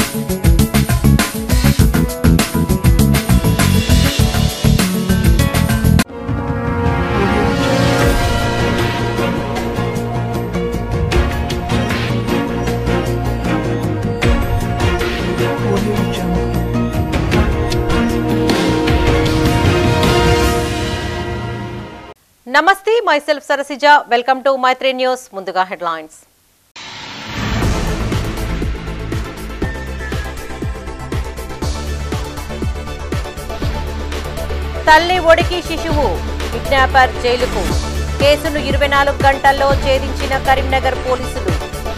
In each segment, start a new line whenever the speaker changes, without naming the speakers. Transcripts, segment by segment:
నమస్తే myself Sarasija welcome to Maitri news ముందుగా headlines తల్లి ఒడికి శిశువు కిడ్నాపర్ జైలుకు కేసును ఇరవై నాలుగు గంటల్లో ఛేదించిన కరీంనగర్ పోలీసులు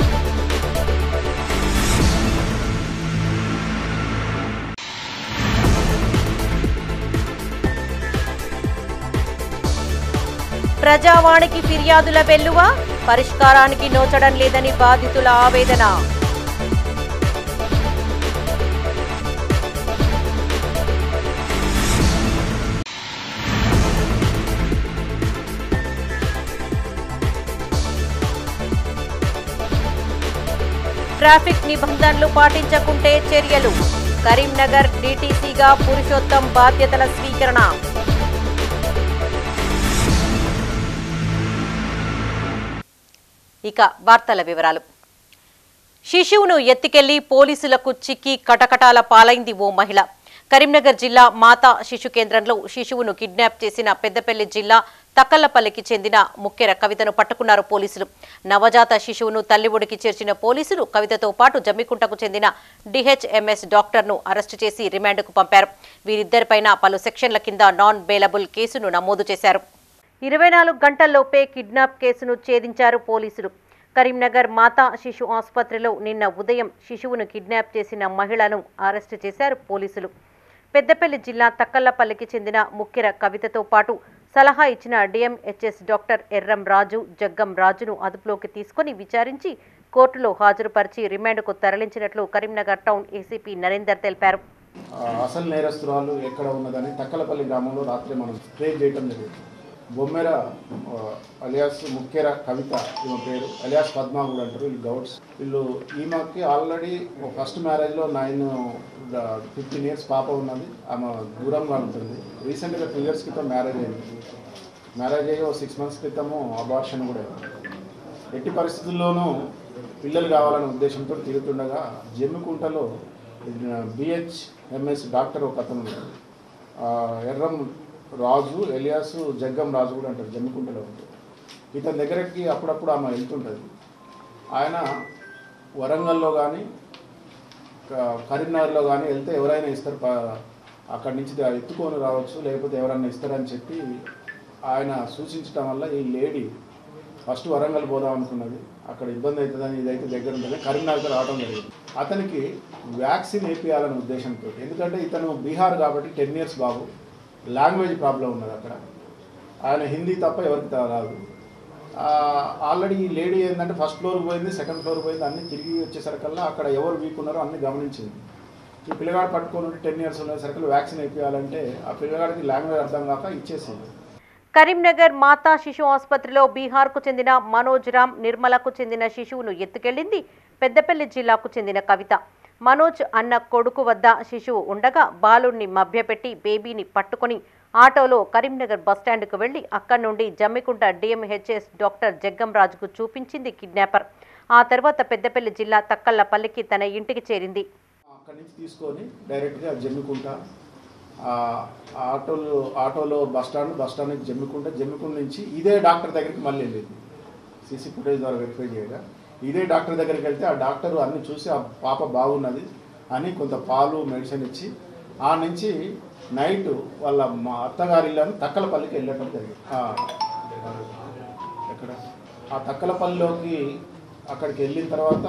ప్రజావాణికి ఫిర్యాదుల వెల్లువ పరిష్కారానికి నోచడం లేదని బాధితుల ఆవేదన ట్రాఫిక్ నిబంధనలు పాటించకుంటే చర్యలు కరీంనగర్ డీటీసీగా పురుషోత్తం బాధ్యతల స్వీకరణ ఇక వార్తల వివరాలు శిశువును ఎత్తికెళ్లి పోలీసులకు చిక్కి కటకటాల పాలైంది ఓ మహిళ కరీంనగర్ జిల్లా మాతా శిశు కేంద్రంలో శిశువును కిడ్నాప్ చేసిన పెద్దపల్లి జిల్లా తక్కల్లపల్లికి చెందిన ముక్కెర కవితను పట్టుకున్నారు పోలీసులు నవజాత శిశువును తల్లి ఒడికి చేర్చిన పోలీసులు కవితతో పాటు జమ్మికుంటకు చెందిన డిహెచ్ఎంఎస్ డాక్టర్ను అరెస్టు చేసి రిమాండ్కు పంపారు వీరిద్దరిపైన పలు సెక్షన్ల కింద నాన్ బెయిలబుల్ కేసును నమోదు చేశారు ఇరవై నాలుగు గంటల్లోపే కిడ్నాప్ కేసును ఛేదించారు పోలీసులు కరీంనగర్ మాతా శిశు ఆసుపత్రిలో నిన్న ఉదయం శిశువును కిడ్నాప్ చేసిన మహిళను అరెస్టు చేశారు పోలీసులు పెద్దపల్లి జిల్లా తక్కల్లపల్లికి చెందిన ముక్కెర కవితతో పాటు సలహా ఇచ్చిన డిఎంహెచ్ఎస్ డాక్టర్ ఎర్రం రాజు జగ్గం రాజును అదుపులోకి తీసుకొని విచారించి కోర్టులో హాజరుపరిచి రిమాండ్కు తరలించినట్లు కరీంనగర్ టౌన్ ఏసీపీ నరేందర్ తెలిపారు
ఆ, అసలు నేరస్తురాలు ఎక్కడ ఉన్నదని తక్కలపల్లి గ్రామంలో రాత్రి మనం ట్రేస్ చేయటం జరిగింది బొమ్మెర ఆ, అలియాస్ ముఖ్యర కవిత ఈమె పేరు అలియాస్ పద్మ కూడా అంటారు వీళ్ళు గౌడ్స్ వీళ్ళు ఈమెకి ఆల్రెడీ ఫస్ట్ మ్యారేజ్లో నైన్ ఫిఫ్టీన్ ఇయర్స్ పాప ఉన్నది ఆమె దూరంగా ఉంటుంది రీసెంట్గా టూ ఇయర్స్ క్రితం మ్యారేజ్ అయింది మ్యారేజ్ అయ్యి ఒక సిక్స్ మంత్స్ క్రితము అబార్షన్ కూడా అయింది ఎట్టి పరిస్థితుల్లోనూ పిల్లలు కావాలనే ఉద్దేశంతో తిరుగుతుండగా జమ్మికుంటలో బిహెచ్ ఎంఎస్ డాక్టర్ ఒక అతను ఉన్నాడు. ఆ, ఎర్రం రాజు ఎలియాసు జగ్గం రాజు కూడా అంటారు జమ్మికుంటలో ఉంటాడు ఇతని దగ్గరికి అప్పుడప్పుడు ఆమె వెళ్తుంటుంది ఆయన వరంగల్లో కానీ కరీంనగర్లో కానీ వెళ్తే ఎవరైనా ఇస్తారు ప- అక్కడి నుంచి దా- ఎత్తుకొని రావచ్చు లేకపోతే ఎవరైనా ఇస్తారని చెప్పి ఆయన సూచించడం వల్ల ఈ లేడీ ఫస్ట్ వరంగల్ పోదాం అనుకున్నది అక్కడ ఇబ్బంది అవుతుందని ఇదైతే దగ్గర ఉందని కరీంనగర్ రావడం జరిగింది అతనికి వ్యాక్సిన్ వేపియాలనే ఉద్దేశంతో ఎందుకంటే ఇతను బీహార్ కాబట్టి టెన్ ఇయర్స్ బాబు లాంగ్వేజ్ ప్రాబ్లం ఉన్నది అక్కడ ఆయన హిందీ తప్ప ఎవరికి తా- రాదు ఆల్రెడీ ఈ లేడీ ఏంటంటే ఫస్ట్ ఫ్లోర్ పోయింది సెకండ్ ఫ్లోర్ పోయింది అన్ని తిరిగి వచ్చేసరికల్లా అక్కడ ఎవరు వీక్ ఉన్నారో అన్ని గమనించింది ఈ పిల్లగాడు పట్టుకొని ఉంటే టెన్ ఇయర్స్ ఉండేసరికి వ్యాక్సిన్ వేపియాలంటే ఆ పిల్లగాడికి లాంగ్వేజ్ అర్థం కాక ఇచ్చేసింది
కరీంనగర్ మాతా శిశు ఆసుపత్రిలో బీహార్కు చెందిన మనోజ్ రామ్ నిర్మలకు చెందిన శిశువును ఎత్తుకెళ్లింది పెద్దపల్లి జిల్లాకు చెందిన కవిత మనోజ్ అన్న కొడుకు వద్ద శిశువు ఉండగా బాలుణ్ణి మభ్యపెట్టి బేబీని పట్టుకొని ఆటోలో కరీంనగర్ బస్టాండ్కు వెళ్లి అక్కడి నుండి జమ్మికుంట డిఎంహెచ్ఎస్ డాక్టర్ జగ్గం రాజుకు చూపించింది కిడ్నాపర్ ఆ తర్వాత పెద్దపల్లి జిల్లా తక్కల్లపల్లికి తన ఇంటికి చేరింది
అక్కడి నుంచి తీసుకొని డైరెక్ట్గా జమ్మికుంట ఆ ఆటోలో ఆటోలో బస్ స్టాండ్ బస్ స్టాండ్ నుంచి జమ్మికుంట జమ్మికుంట నుంచి ఇదే డాక్టర్ దగ్గరికి మళ్ళీ వెళ్ళింది సీసీ ఫుటేజ్ ద్వారా వెరిఫై చేయగా ఇదే డాక్టర్ దగ్గరికి వెళ్తే ఆ డాక్టర్ అన్ని చూసి ఆ పాప బాగున్నది అని కొంత పాలు మెడిసిన్ ఇచ్చి ఆ నుంచి నైట్ వాళ్ళ మా అత్తగారి ఇల్లని తక్కలపల్లికి వెళ్ళటం జరిగింది ఆ, ఎక్కడ ఆ తక్కలపల్లిలోకి అక్కడికి వెళ్ళిన తర్వాత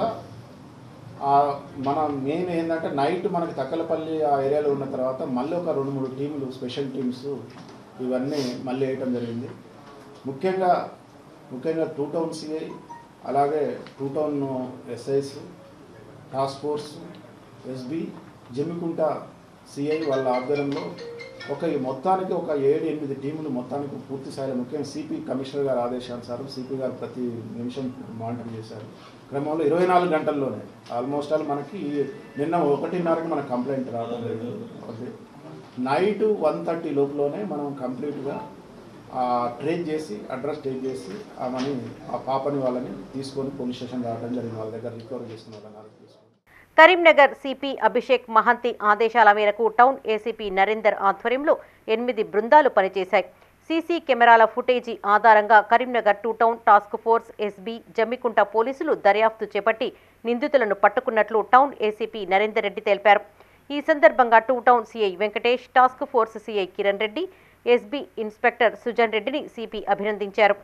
ఆ మన మెయిన్ ఏంటంటే నైట్ మనకి తక్కలపల్లి ఆ ఏరియాలో ఉన్న తర్వాత మళ్ళీ ఒక రెండు మూడు టీములు స్పెషల్ టీమ్స్ ఇవన్నీ మళ్ళీ వేయటం జరిగింది ముఖ్యంగా ముఖ్యంగా టూ టౌన్ సిఐ అలాగే two town SIs task force SB Jammikunta CI వాళ్ళ ఆధ్వర్యంలో ఒక ఈ మొత్తానికి ఒక ఏడు ఎనిమిది టీములు మొత్తానికి పూర్తి స్థాయిలో ముఖ్యంగా సిపి కమిషనర్ గారు ఆదేశానుసారం సిపి గారు ప్రతి నిమిషం మానిటర్ చేశారు క్రమంలో ఇరవై నాలుగు గంటల్లోనే ఆల్మోస్ట్ ఆల్ మనకి నిన్న ఒకటిన్నరకి మనకు కంప్లైంట్ రావడం జరిగింది అది నైట్ వన్ థర్టీ లోపులోనే మనం కంప్లీట్గా ట్రేస్ చేసి అడ్రస్ ట్రేస్ చేసి ఆమెని ఆ పాపని వాళ్ళని తీసుకొని పోలీస్ స్టేషన్ రావడం జరిగింది వాళ్ళ దగ్గర రికవర్ చేసుకున్న వాళ్ళని వాళ్ళకి తీసుకొని
కరీంనగర్ సిపి అభిషేక్ మహంతి ఆదేశాల మేరకు టౌన్ ఏసీపీ నరేందర్ ఆధ్వర్యంలో ఎనిమిది బృందాలు పనిచేశాయి సీసీ కెమెరాల ఫుటేజీ ఆధారంగా Karimnagar two town task force SB Jammikunta పోలీసులు దర్యాప్తు చేపట్టి నిందితులను పట్టుకున్నట్లు టౌన్ ఏసీపీ నరేందర్ రెడ్డి తెలిపారు ఈ సందర్భంగా two town CI Venkatesh task force CI Kiran Reddy SB inspector Sujan రెడ్డిని సిపి అభినందించారు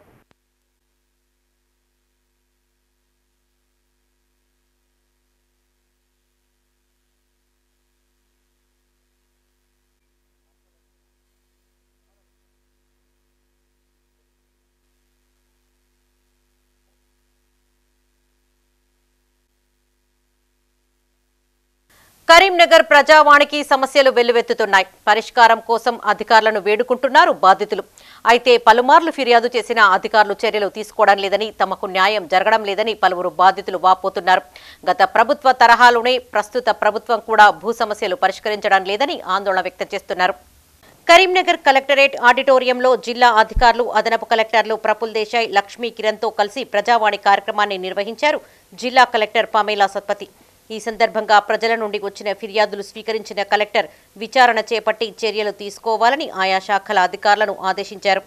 కరీంనగర్ ప్రజావాణికి సమస్యలు వెల్లువెత్తుతున్నాయి పరిష్కారం కోసం అధికారులను వేడుకుంటున్నారు బాధితులు అయితే పలుమార్లు ఫిర్యాదు చేసిన అధికారులు చర్యలు తీసుకోవడం లేదని తమకు న్యాయం జరగడం లేదని పలువురు బాధితులు వాపోతున్నారు గత ప్రభుత్వ తరహాలోనే ప్రస్తుత ప్రభుత్వం కూడా భూ సమస్యలు పరిష్కరించడం లేదని ఆందోళన వ్యక్తం చేస్తున్నారు కరీంనగర్ కలెక్టరేట్ ఆడిటోరియంలో జిల్లా అధికారులు అదనపు కలెక్టర్లు ప్రఫుల్ దేశాయ్ లక్ష్మీ కిరణ్తో కలిసి ప్రజావాణి కార్యక్రమాన్ని నిర్వహించారు జిల్లా కలెక్టర్ పమేలా సత్పతి ఈ సందర్భంగా ప్రజల నుండి వచ్చిన ఫిర్యాదులు స్వీకరించిన కలెక్టర్ విచారణ చేపట్టి చర్యలు తీసుకోవాలని ఆయా శాఖల అధికారులను ఆదేశించారు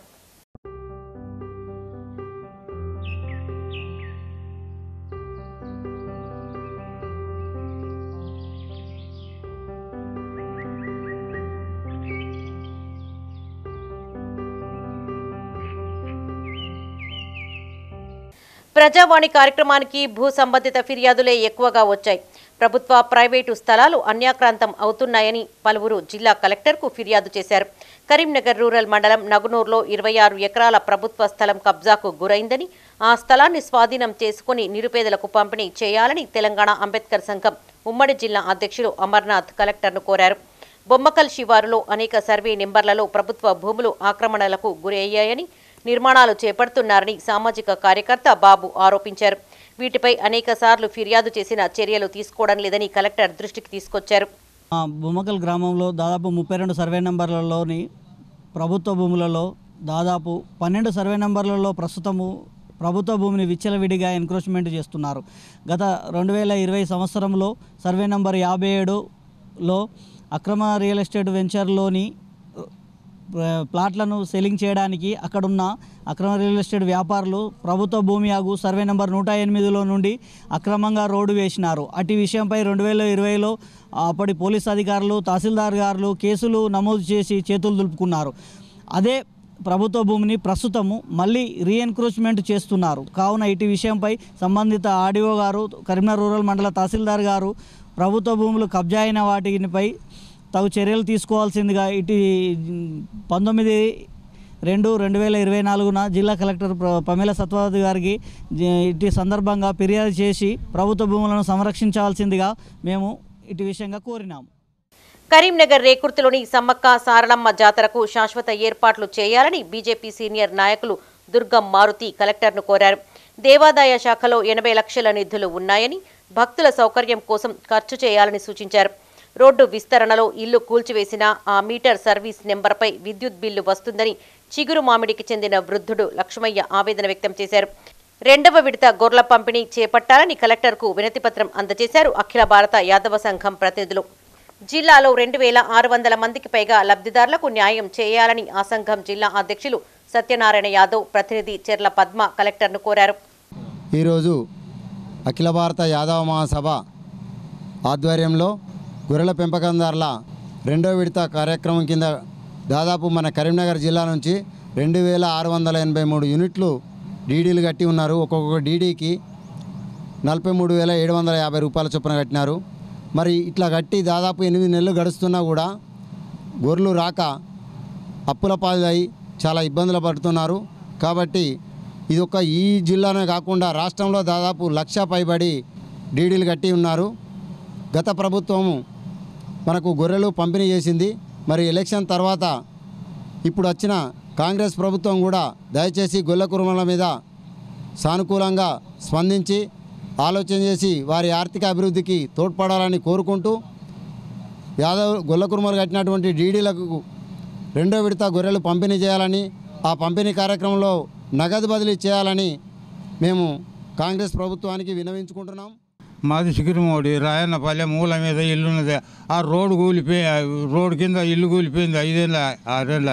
ప్రజావాణి కార్యక్రమానికి భూ సంబంధిత ఫిర్యాదులే ఎక్కువగా వచ్చాయి ప్రభుత్వ ప్రైవేటు స్థలాలు అన్యాక్రాంతం అవుతున్నాయని పలువురు జిల్లా కలెక్టర్కు ఫిర్యాదు చేశారు కరీంనగర్ రూరల్ మండలం నగునూరులో ఇరవై ఆరు ఎకరాల ప్రభుత్వ స్థలం కబ్జాకు గురైందని ఆ స్థలాన్ని స్వాధీనం చేసుకుని నిరుపేదలకు పంపిణీ చేయాలని తెలంగాణ అంబేద్కర్ సంఘం ఉమ్మడి జిల్లా అధ్యక్షులు అమర్నాథ్ కలెక్టర్ను కోరారు బొమ్మకల్ శివారులో అనేక సర్వే నెంబర్లలో ప్రభుత్వ భూములు ఆక్రమణలకు గురి అయ్యాయని నిర్మాణాలు చేపడుతున్నారని సామాజిక కార్యకర్త బాబు ఆరోపించారు వీటిపై అనేక సార్లు ఫిర్యాదు చేసిన చర్యలు తీసుకోవడం లేదని కలెక్టర్ దృష్టికి తీసుకొచ్చారు
మా బొమ్మకల్ గ్రామంలో దాదాపు ముప్పై రెండు సర్వే నెంబర్లలోని ప్రభుత్వ భూములలో దాదాపు పన్నెండు సర్వే నెంబర్లలో ప్రస్తుతము ప్రభుత్వ భూమిని విచ్చలవిడిగా ఎన్క్రోచ్మెంట్ చేస్తున్నారు గత రెండు వేల ఇరవై సంవత్సరంలో సర్వే నెంబర్ యాభై ఏడులో అక్రమ రియల్ ఎస్టేట్ వెంచర్లోని ప్ర- ప్లాట్లను సెల్లింగ్ చేయడానికి అక్కడున్న అక్రమ రియల్ ఎస్టేట్ వ్యాపారులు ప్రభుత్వ భూమి ఆగు సర్వే నెంబర్ నూట ఎనిమిదిలో నుండి అక్రమంగా రోడ్డు వేసినారు అటు విషయంపై రెండు వేల ఇరవైలో అప్పటి పోలీస్ అధికారులు తహసీల్దార్ గారు కేసులు నమోదు చేసి చేతులు దులుపుకున్నారు అదే ప్రభుత్వ భూమిని ప్రస్తుతము మళ్ళీ రీఎన్క్రోచ్మెంట్ చేస్తున్నారు కావున ఇటు విషయంపై సంబంధిత ఆర్డీఓ గారు కరీంనగర్ రూరల్ మండల తహసీల్దార్ గారు ప్రభుత్వ భూములు కబ్జా అయిన వాటిపై తగు చర్యలు తీసుకోవాల్సిందిగా ఇటు పంతొమ్మిది రెండు రెండు వేల ఇరవై నాలుగున జిల్లా కలెక్టర్ ప్ర- పమేల సత్వాది గారికి జ- ఇటు సందర్భంగా ఫిర్యాదు చేసి ప్రభుత్వ భూములను సంరక్షించాల్సిందిగా మేము ఇటు విషయంగా కోరినాము
కరీంనగర్ రేకుర్తిలోని సమ్మక్క సారలమ్మ జాతరకు శాశ్వత ఏర్పాట్లు చేయాలని బీజేపీ సీనియర్ నాయకులు దుర్గం మారుతి కలెక్టర్ను కోరారు దేవాదాయ శాఖలో ఎనభై లక్షల నిధులు ఉన్నాయని భక్తుల సౌకర్యం కోసం ఖర్చు చేయాలని సూచించారు రోడ్డు విస్తరణలో ఇల్లు కూల్చివేసిన ఆ మీటర్ సర్వీస్ నెంబర్పై విద్యుత్ బిల్లు వస్తుందని చిగురు మామిడికి చెందిన వృద్ధుడు లక్ష్మయ్య ఆవేదన వ్యక్తం చేశారు రెండవ విడత గొర్ల పంపిణీ చేపట్టాలని కలెక్టర్కు వినతిపత్రం అందజేశారు అఖిల భారత యాదవ సంఘం ప్రతినిధులు జిల్లాలో రెండు వేల ఆరు వందల మందికి పైగా లబ్ధిదారులకు న్యాయం చేయాలని ఆ సంఘం జిల్లా అధ్యక్షులు సత్యనారాయణ యాదవ్ ప్రతినిధి చెర్ల పద్మ కలెక్టర్ను కోరారు
ఈరోజు అఖిల భారత యాదవ మహాసభ ఆధ్వర్యంలో గొర్రెల పెంపకందారుల రెండో విడత కార్యక్రమం కింద దాదాపు మన కరీంనగర్ జిల్లా నుంచి రెండు వేల ఆరు వందల ఎనభై మూడు యూనిట్లు డీడీలు కట్టి ఉన్నారు ఒక్కొక్క డీడీకి నలభై మూడు వేల ఏడు వందల యాభై రూపాయల చొప్పున కట్టినారు మరి ఇట్లా కట్టి దాదాపు ఎనిమిది నెలలు గడుస్తున్నా కూడా గొర్రెలు రాక అప్పుల పాలై చాలా ఇబ్బందులు పడుతున్నారు కాబట్టి ఇది ఒక ఈ జిల్లానే కాకుండా రాష్ట్రంలో దాదాపు లక్ష పైబడి డీడీలు కట్టి ఉన్నారు గత ప్రభుత్వము మనకు గొర్రెలు పంపిణీ చేసింది మరి ఎలక్షన్ తర్వాత ఇప్పుడు వచ్చిన కాంగ్రెస్ ప్రభుత్వం కూడా దయచేసి గొల్ల కురుమల మీద సానుకూలంగా స్పందించి ఆలోచన చేసి వారి ఆర్థిక అభివృద్ధికి తోడ్పడాలని కోరుకుంటూ యాదవ్ గొల్ల కురుమలు కట్టినటువంటి డీడీలకు రెండో విడత గొర్రెలు పంపిణీ చేయాలని ఆ పంపిణీ కార్యక్రమంలో నగదు బదిలీ చేయాలని మేము కాంగ్రెస్ ప్రభుత్వానికి వినవించుకుంటున్నాం
మాది సికిరిమోడి రాయన్నపల్లె మూల మీద ఇల్లు ఉన్నది ఆ రోడ్డు కూలిపోయి ఆ రోడ్డు కింద ఇల్లు కూలిపోయింది ఐదేళ్ళ ఆరేళ్ళ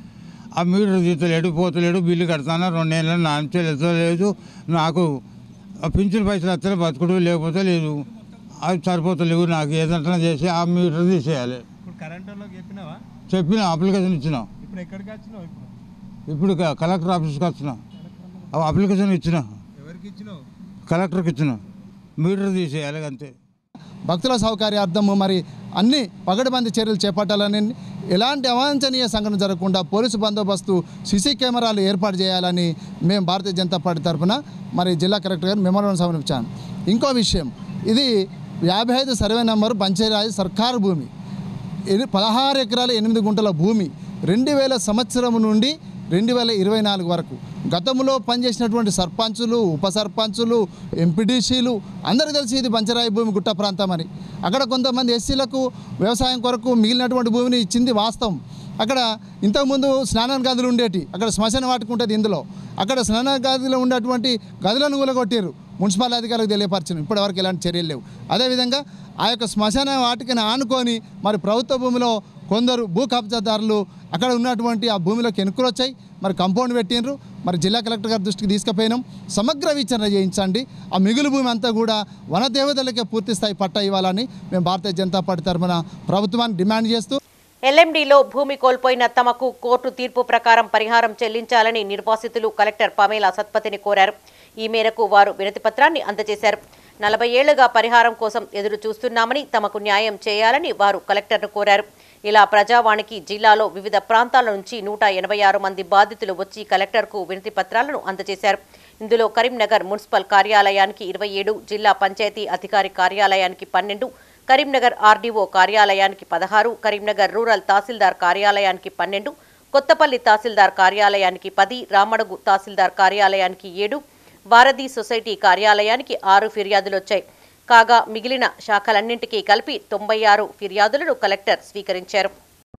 ఆ మీటర్ తీతలేడు పోతలేడు బిల్లు కడతాను రెండేళ్ళ నా అంచెలు ఎత్తలేదు నాకు ఆ పింఛన్ పైసలు వస్తే బతుకుడు లేకపోతే లేదు అవి సరిపోతలేవు నాకు ఏదంటే చేసి ఆ మీటర్ తీసేయాలి
ఇప్పుడు కరెంట్ వాళ్ళకి చెప్పినావా
చెప్పిన అప్లికేషన్ ఇచ్చినాం
ఇప్పుడు ఎక్కడికి వచ్చినావు ఇప్పుడు
ఇప్పుడు క- కలెక్టర్ ఆఫీస్కి వచ్చిన ఆ అప్లికేషన్ ఇచ్చిన
ఎవరికి ఇచ్చినావు
కలెక్టర్కి ఇచ్చిన మీటర్ తీసేయాలి అంతే
భక్తుల సౌకర్యార్థము మరి అన్ని పగడబంది చర్యలు చేపట్టాలని ఎలాంటి అవాంఛనీయ సంఘటన జరగకుండా పోలీసు బందోబస్తు సీసీ కెమెరాలు ఏర్పాటు చేయాలని మేము భారతీయ జనతా పార్టీ తరఫున మరి జిల్లా కలెక్టర్ గారు మెమోరం సమర్పించాను ఇంకో విషయం ఇది యాభై ఐదు సర్వే నెంబరు పంచాయతీ సర్కారు భూమి ఇది పదహారు ఎకరాల ఎనిమిది గుంటల భూమి రెండు వేల సంవత్సరం నుండి రెండు వేల ఇరవై నాలుగు వరకు గతంలో పనిచేసినటువంటి సర్పంచులు ఉప సర్పంచులు ఎంపీటీసీలు అందరికీ తెలిసి ఇది పంచరాయి భూమి గుట్ట ప్రాంతం అని అక్కడ కొంతమంది ఎస్సీలకు వ్యవసాయం కొరకు మిగిలినటువంటి భూమిని ఇచ్చింది వాస్తవం అక్కడ ఇంతకుముందు స్నానం గదులు ఉండేటి అక్కడ శ్మశాన వాటికి ఉంటుంది ఇందులో అక్కడ స్నాన గదిలో ఉండేటువంటి గదులను కూలగొట్టారు మున్సిపల్ అధికారులకు తెలియపరచను ఇప్పటివరకు ఎలాంటి చర్యలు లేవు అదేవిధంగా ఆ యొక్క శ్మశాన వాటికని ఆనుకొని మరి ప్రభుత్వ భూమిలో కొందరు భూ కబ్జాదారులు అక్కడ ఉన్నటువంటి ఆ భూమిలోకి ఎన్నుకులు వచ్చాయి మరి కంపౌండ్ పెట్టినరు మరి జిల్లా కలెక్టర్ గారి దృష్టికి తీసుకుపోయినాం సమగ్ర విచారణ చేయించండి ఆ మిగులు భూమి అంతా కూడా వన దేవతలకే పూర్తి స్థాయి పట్టా ఇవ్వాలని మేము భారతీయ జనతా పార్టీ తరఫున ప్రభుత్వాన్ని డిమాండ్ చేస్తూ
ఎల్ఎండిలో భూమి కోల్పోయిన తమకు కోర్టు తీర్పు ప్రకారం పరిహారం చెల్లించాలని నిర్వాసితులు కలెక్టర్ పమేలా సత్పతిని కోరారు ఈ మేరకు వారు వినతి పత్రాన్ని అందజేశారు నలభై ఏళ్లుగా పరిహారం కోసం ఎదురు చూస్తున్నామని తమకు న్యాయం చేయాలని వారు కలెక్టర్ను కోరారు ఇలా ప్రజావాణికి జిల్లాలో వివిధ ప్రాంతాల నుంచి నూట ఎనభై ఆరు మంది బాధితులు వచ్చి కలెక్టర్కు వినతి పత్రాలను అందజేశారు ఇందులో కరీంనగర్ మున్సిపల్ కార్యాలయానికి ఇరవై ఏడు జిల్లా పంచాయతీ అధికారి కార్యాలయానికి పన్నెండు కరీంనగర్ ఆర్డీఓ కార్యాలయానికి పదహారు కరీంనగర్ రూరల్ తహసీల్దార్ కార్యాలయానికి పన్నెండు కొత్తపల్లి తహసీల్దార్ కార్యాలయానికి పది రామడుగు తహసీల్దార్ కార్యాలయానికి ఏడు వారధి సొసైటీ కార్యాలయానికి ఆరు ఫిర్యాదులు వచ్చాయి కాగా మిగిలిన శాఖలన్నింటికీ కలిపి తొంభై ఆరు ఫిర్యాదులను కలెక్టర్ స్వీకరించారు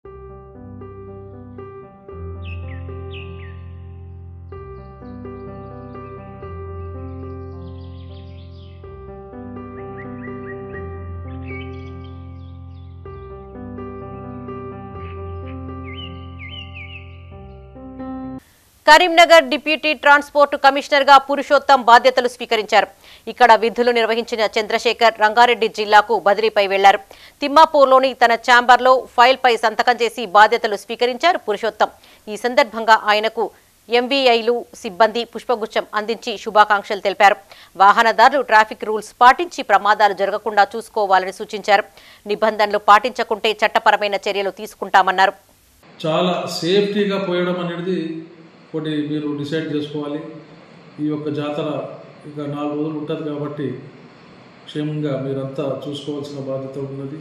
కరీంనగర్ డిప్యూటీ ట్రాన్స్పోర్ట్ కమిషనర్ గా పురుషోత్తం బాధ్యతలు స్వీకరించారు ఇక్కడ విధులు నిర్వహించిన చంద్రశేఖర్ రంగారెడ్డి జిల్లాకు బదిలీపై వెళ్లారు తిమ్మాపూర్లోని తన ఛాంబర్లో ఫైల్పై సంతకం చేసి బాధ్యతలు స్వీకరించారు పురుషోత్తం ఈ సందర్భంగా ఆయనకు ఎంవీఐలు సిబ్బంది పుష్పగుచ్చం అందించి శుభాకాంక్షలు తెలిపారు వాహనదారులు ట్రాఫిక్ రూల్స్ పాటించి ప్రమాదాలు జరగకుండా చూసుకోవాలని సూచించారు నిబంధనలు పాటించకుంటే చట్టపరమైన చర్యలు తీసుకుంటామన్నారు
చాలా సేఫ్టీగా పోయడం అనేది ఒకటి మీరు డిసైడ్ చేసుకోవాలి ఈ యొక్క జాతర ఇక నాలుగు రోజులు ఉంటుంది కాబట్టి క్షేమంగా మీరంతా చూసుకోవాల్సిన బాధ్యత ఉన్నది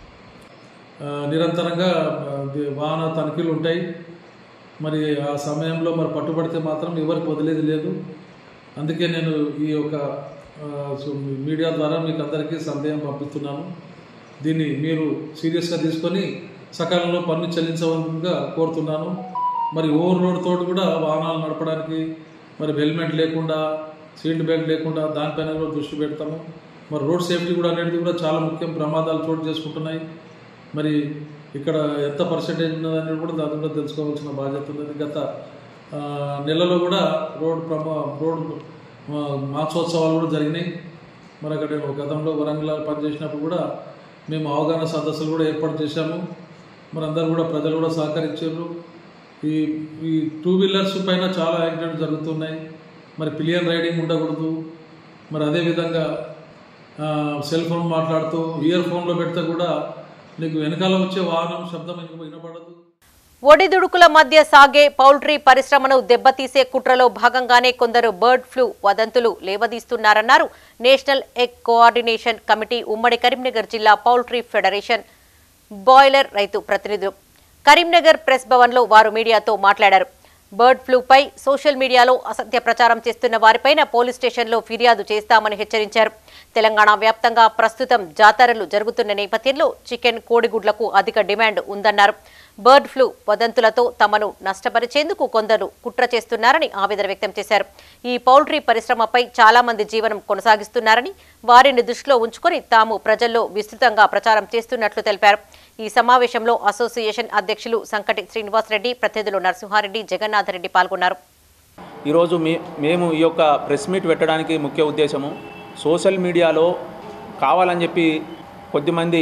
ఆ, నిరంతరంగా ఆ, ది- వాహన తనిఖీలు ఉంటాయి మరి ఆ సమయంలో మరి పట్టుబడితే మాత్రం ఎవరికి వదిలేది లేదు అందుకే నేను ఈ యొక్క ఆ, సో మీడియా ద్వారా మీకు అందరికీ సందేహం పంపిస్తున్నాను దీన్ని మీరు సీరియస్గా తీసుకొని సకాలంలో పన్ను చెల్లించవలసిందిగా కోరుతున్నాను మరి ఓవర్ రోడ్ తోటి కూడా వాహనాలు నడపడానికి మరి హెల్మెట్ లేకుండా సీట్ బెల్ట్ లేకుండా దానిపైన కూడా దృష్టి పెడతాము మరి రోడ్ సేఫ్టీ కూడా అనేది కూడా చాలా ముఖ్యం ప్రమాదాలు చోటు చేసుకుంటున్నాయి మరి ఇక్కడ ఎంత పర్సెంటేజ్ ఉన్నదని కూడా దాని కూడా తెలుసుకోవాల్సిన బాధ్యత ఉన్నది గత ఆ, నెలలో కూడా రోడ్ ప్రమా రోడ్ ఆ, మాసోత్సవాలు కూడా జరిగినాయి మరి అక్కడ నేను గతంలో వరంగల్ పనిచేసినప్పుడు కూడా మేము అవగాహన సదస్సులు కూడా ఏర్పాటు చేశాము మరి అందరు కూడా ప్రజలు కూడా సహకరించారు ఈ ఈ టూ వీలర్స్ పైన చాలా యాక్సిడెంట్ జరుగుతున్నాయి మరి పిలియన్ రైడింగ్ ఉండకూడదు మరి అదేవిధంగా ఆ, సెల్ ఫోన్ మాట్లాడుతూ ఇయర్ ఫోన్లో పెడితే కూడా నీకు వెనకాల వచ్చే వాహనం శబ్దం ఇంక వినపడదు
ఒడిదుడుకుల మధ్య సాగే పౌల్ట్రీ పరిశ్రమను దెబ్బతీసే కుట్రలో భాగంగానే కొందరు బర్డ్ ఫ్లూ వదంతులు లేవదీస్తున్నారన్నారు నేషనల్ ఎగ్ కోఆర్డినేషన్ కమిటీ ఉమ్మడి కరీంనగర్ జిల్లా పౌల్ట్రీ ఫెడరేషన్ బాయిలర్ రైతు ప్రతినిధులు కరీంనగర్ ప్రెస్ భవన్లో వారు మీడియాతో మాట్లాడారు బర్డ్ ఫ్లూపై సోషల్ మీడియాలో అసత్య ప్రచారం చేస్తున్న వారిపైన పోలీస్ స్టేషన్లో ఫిర్యాదు చేస్తామని హెచ్చరించారు తెలంగాణ వ్యాప్తంగా ప్రస్తుతం జాతరలు జరుగుతున్న నేపథ్యంలో చికెన్ కోడిగుడ్లకు అధిక డిమాండ్ ఉందన్నారు బర్డ్ ఫ్లూ వదంతులతో తమను నష్టపరిచేందుకు కొందరు కుట్ర చేస్తున్నారని ఆవేదన వ్యక్తం చేశారు ఈ పౌల్ట్రీ పరిశ్రమపై చాలా మంది జీవనం కొనసాగిస్తున్నారని వారిని దృష్టిలో ఉంచుకొని తాము ప్రజల్లో విస్తృతంగా ప్రచారం చేస్తున్నట్లు తెలిపారు ఈ సమావేశంలో అసోసియేషన్ అధ్యక్షులు సంకటి శ్రీనివాసరెడ్డి ప్రతినిధులు నరసింహారెడ్డి జగన్నాథరెడ్డి పాల్గొన్నారు
ఈరోజు మే మేము ఈ యొక్క ప్రెస్ మీట్ పెట్టడానికి ముఖ్య ఉద్దేశము సోషల్ మీడియాలో కావాలని చెప్పి కొద్దిమంది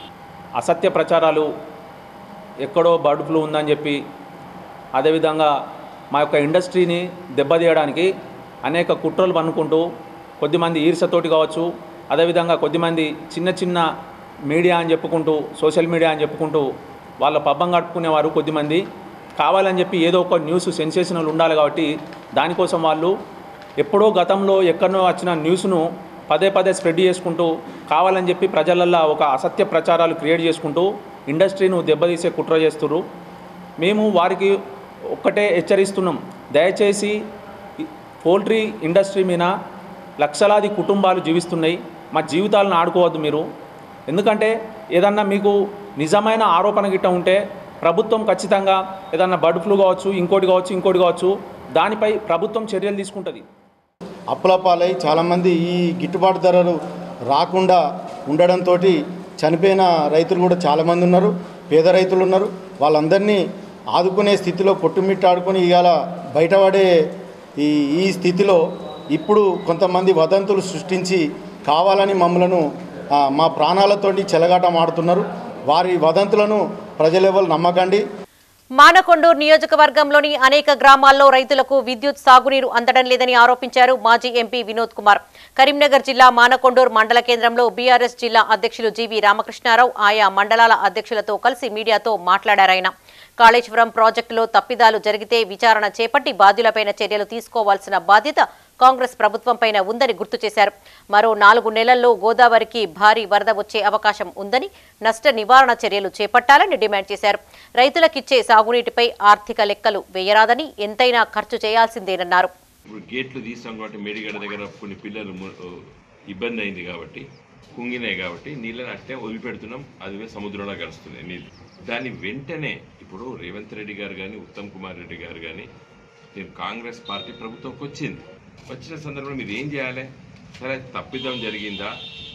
అసత్య ప్రచారాలు ఎక్కడో బర్డ్ ఫ్లూ ఉందని చెప్పి అదేవిధంగా మా యొక్క ఇండస్ట్రీని దెబ్బతీయడానికి అనేక కుట్రలు పన్నుకుంటూ కొద్దిమంది ఈర్షతోటి కావచ్చు అదేవిధంగా కొద్దిమంది చిన్న చిన్న మీడియా అని చెప్పుకుంటూ సోషల్ మీడియా అని చెప్పుకుంటూ వాళ్ళ పబ్బం కట్టుకునేవారు కొద్దిమంది కావాలని చెప్పి ఏదో ఒక న్యూస్ సెన్సేషనల్ ఉండాలి కాబట్టి దానికోసం వాళ్ళు ఎప్పుడో గతంలో ఎక్కడనో వచ్చిన న్యూస్ను పదే పదే స్ప్రెడ్ చేసుకుంటూ కావాలని చెప్పి ప్రజలల్లో ఒక అసత్య ప్రచారాలు క్రియేట్ చేసుకుంటూ ఇండస్ట్రీను దెబ్బతీసే కుట్ర చేస్తున్నారు మేము వారికి ఒక్కటే హెచ్చరిస్తున్నాం దయచేసి ఈ పౌల్ట్రీ ఇండస్ట్రీ మీద లక్షలాది కుటుంబాలు జీవిస్తున్నాయి మా జీవితాలను ఆడుకోవద్దు మీరు ఎందుకంటే ఏదన్నా మీకు నిజమైన ఆరోపణ గిట్ట ఉంటే ప్రభుత్వం ఖచ్చితంగా ఏదన్నా బర్డ్ ఫ్లూ కావచ్చు ఇంకోటి కావచ్చు ఇంకోటి కావచ్చు దానిపై ప్రభుత్వం చర్యలు తీసుకుంటుంది
అప్పులపాలై చాలామంది ఈ గిట్టుబాటు ధరలు రాకుండా ఉండడంతో చనిపోయిన రైతులు కూడా చాలామంది ఉన్నారు పేద రైతులు ఉన్నారు వాళ్ళందరినీ ఆదుకునే స్థితిలో కొట్టుమిట్టాడుకొని ఇవాళ బయటపడే ఈ ఈ స్థితిలో ఇప్పుడు కొంతమంది వదంతులు సృష్టించి కావాలని మమ్మలను ఆ, మా ప్రాణాలతోటి చెలగాటం ఆడుతున్నారు వారి వదంతులను ప్రజలెవరు నమ్మకండి
మానకొండూరు నియోజకవర్గంలోని అనేక గ్రామాల్లో రైతులకు విద్యుత్ సాగునీరు అందడం లేదని ఆరోపించారు మాజీ ఎంపీ వినోద్ కుమార్ కరీంనగర్ జిల్లా మానకొండూరు మండల కేంద్రంలో బీఆర్ఎస్ జిల్లా అధ్యక్షులు జీవి రామకృష్ణారావు ఆయా మండలాల అధ్యక్షులతో కలిసి మీడియాతో మాట్లాడారాయన కాళేశ్వరం ప్రాజెక్టులో తప్పిదాలు జరిగితే విచారణ చేపట్టి బాధ్యులపైన చర్యలు తీసుకోవాల్సిన బాధ్యత కాంగ్రెస్ ప్రభుత్వంపైన ఉందని గుర్తు చేశారు మరో నాలుగు నెలల్లో గోదావరికి భారీ వరద వచ్చే అవకాశం ఉందని నష్ట నివారణ చర్యలు చేపట్టాలని డిమాండ్ చేశారు రైతులకిచ్చే సాగునీటిపై ఆర్థిక లెక్కలు వేయరాదని ఎంతైనా ఖర్చు చేయాల్సిందేనన్నారు
ఇప్పుడు గేట్లు తీస్తాం కాబట్టి మేడిగడ్డ దగ్గర కొన్ని పిల్లలు ము- ఇబ్బంది అయింది కాబట్టి కుంగినాయి కాబట్టి నీళ్ళని అట్టే వదిలిపెడుతున్నాం అది సముద్రంలో కలుస్తున్నాయి నీళ్ళు దాన్ని వెంటనే ఇప్పుడు రేవంత్ రెడ్డి గారు కానీ ఉత్తమ్ కుమార్ రెడ్డి గారు కానీ నేను కాంగ్రెస్ పార్టీ ప్రభుత్వంకి వచ్చింది వచ్చిన సందర్భంలో మీరు ఏం చేయాలి సరే తప్పిదం జరిగిందా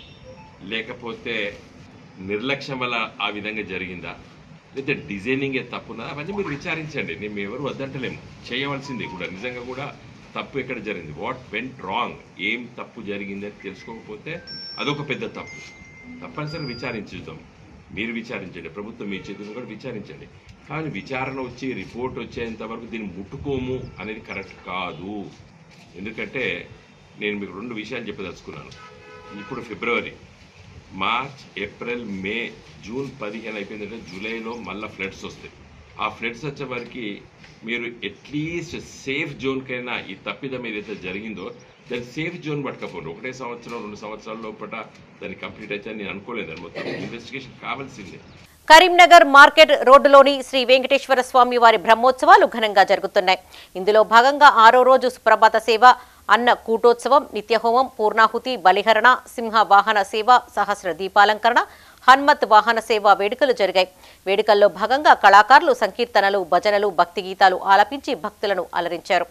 లేకపోతే నిర్లక్ష్యం వల్ల ఆ విధంగా జరిగిందా లేదా డిజైనింగే తప్పునా అవన్నీ మీరు విచారించండి నేను ఎవరు వద్దంటలేము చేయవలసింది కూడా నిజంగా కూడా తప్పు ఎక్కడ జరిగింది వాట్ వెంట్ రాంగ్ ఏం తప్పు జరిగిందని తెలుసుకోకపోతే అదొక పెద్ద తప్పు తప్పనిసరి విచారించుదాం మీరు విచారించండి ప్రభుత్వం మీ చేతులను కూడా విచారించండి కానీ విచారణ వచ్చి రిపోర్ట్ వచ్చేంత వరకు దీన్ని ముట్టుకోము అనేది కరెక్ట్ కాదు ఎందుకంటే నేను మీకు రెండు విషయాలు చెప్పదలుచుకున్నాను ఇప్పుడు ఫిబ్రవరి మార్చ్ ఏప్రిల్ మే జూన్ పదిహేను అయిపోయిందంటే జూలైలో మళ్ళీ ఫ్లడ్స్ వస్తాయి ఆ ఫ్లడ్స్ వచ్చే వరకు మీరు అట్లీస్ట్ సేఫ్ జోన్కైనా ఈ తప్పిదం ఏదైతే జరిగిందో దాన్ని సేఫ్ జోన్ పట్టుకపోండి ఒకటే సంవత్సరం రెండు సంవత్సరాల లోపల దాన్ని కంప్లీట్ అయితే నేను అనుకోలేదు దాని మొత్తం ఇన్వెస్టిగేషన్ కావాల్సిందే
కరీంనగర్ మార్కెట్ రోడ్డులోని శ్రీ వెంకటేశ్వర స్వామి వారి బ్రహ్మోత్సవాలు ఘనంగా జరుగుతున్నాయి ఇందులో భాగంగా ఆరో రోజు సుప్రభాత సేవ అన్న కూటోత్సవం నిత్యహోమం పూర్ణాహుతి బలిహరణ సింహ వాహన సేవ సహస్ర దీపాలంకరణ హన్మత్ వాహన సేవ వేడుకలు జరిగాయి వేడుకల్లో భాగంగా కళాకారులు సంకీర్తనలు భజనలు భక్తి గీతాలు ఆలపించి భక్తులను అలరించారు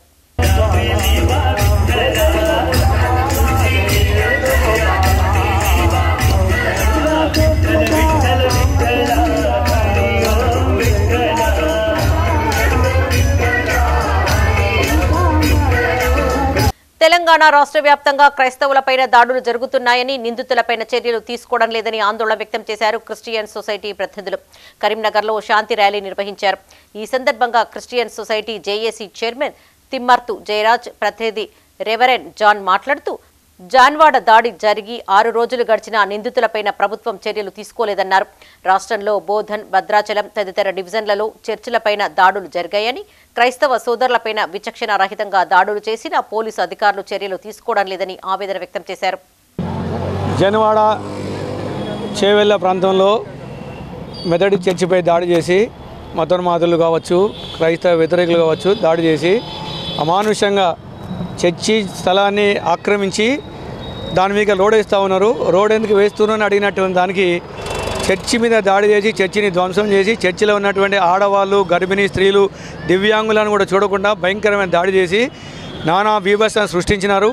తెలంగాణ రాష్ట్ర వ్యాప్తంగా క్రైస్తవులపైన దాడులు జరుగుతున్నాయని నిందితులపైన చర్యలు తీసుకోవడం లేదని ఆందోళన వ్యక్తం చేశారు క్రిస్టియన్ సొసైటీ ప్రతినిధులు కరీంనగర్లో శాంతి ర్యాలీ నిర్వహించారు ఈ సందర్భంగా Christian society JAC chairman Timmarthu Jayaraj ప్రతినిధి రెవరెన్ జాన్ మాట్లాడుతూ జాన్వాడ దాడి జరిగి ఆరు రోజులు గడిచిన నిందితులపైన ప్రభుత్వం చర్యలు తీసుకోలేదన్నారు రాష్ట్రంలో బోధన్ భద్రాచలం తదితర డివిజన్లలో చర్చిలపైన దాడులు జరిగాయని క్రైస్తవ సోదరులపైన విచక్షణ రహితంగా దాడులు చేసిన పోలీసు అధికారులు చర్యలు తీసుకోవడం లేదని ఆవేదన వ్యక్తం చేశారు
జనవాడ చేవెళ్ళ ప్రాంతంలో మెదడి చర్చిపై దాడి చేసి మతోన్మాదులు కావచ్చు క్రైస్తవ వ్యతిరేకులు కావచ్చు దాడి చేసి అమానుషంగా చర్చి స్థలాన్ని ఆక్రమించి దాని మీద రోడ్ వేస్తూ ఉన్నారు రోడ్ ఎందుకు వేస్తున్నారని అడిగినటువంటి దానికి చర్చి మీద దాడి చేసి చర్చిని ధ్వంసం చేసి చర్చిలో ఉన్నటువంటి ఆడవాళ్ళు గర్భిణీ స్త్రీలు దివ్యాంగులను కూడా చూడకుండా భయంకరమైన దాడి చేసి నానా బీభత్సాన్ని సృష్టించినారు